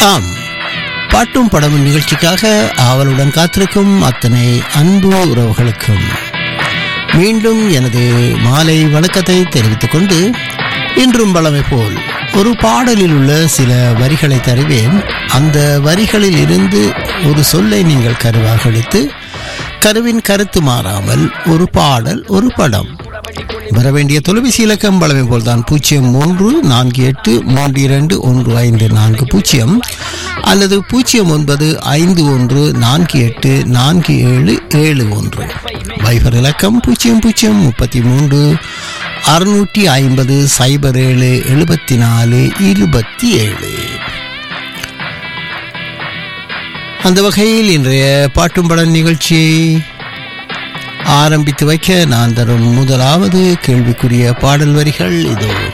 ஆம் பாட்டும் படமும் நிகழ்ச்சிக்காக ஆவலுடன் காத்திருக்கும் அத்தனை அன்பு உறவுகளுக்கும் மீண்டும் எனது மாலை வணக்கத்தை தெரிவித்துக் கொண்டு இன்றும் பழமை போல் ஒரு பாடலில் உள்ள சில வரிகளை தருவேன் அந்த வரிகளில் இருந்து ஒரு சொல்லை நீங்கள் கருவாக எடுத்து கருவின் கருத்து மாறாமல் ஒரு பாடல் ஒரு படம் வர வேண்டிய தொலைபேசி இலக்கம் பழமை போல்தான் பூஜ்ஜியம் மூன்று நான்கு எட்டு மூன்று இரண்டு ஒன்று ஐந்து நான்கு பூஜ்ஜியம் அல்லது பூஜ்ஜியம் ஒன்பது ஐந்து ஒன்று நான்கு எட்டு நான்கு ஏழு ஏழு ஒன்று வைபர் இலக்கம் பூஜ்ஜியம் பூஜ்ஜியம் முப்பத்தி மூன்று அறுநூற்றி ஐம்பது சைபர் ஏழு எழுபத்தி நாலு இருபத்தி ஏழு அந்த வகையில் இன்றைய பாட்டும் படம் நிகழ்ச்சியை ஆரம்பித்து வைக்க நான் தரும் முதலாவது கேள்விக்குரிய பாடல் வரிகள் இதோ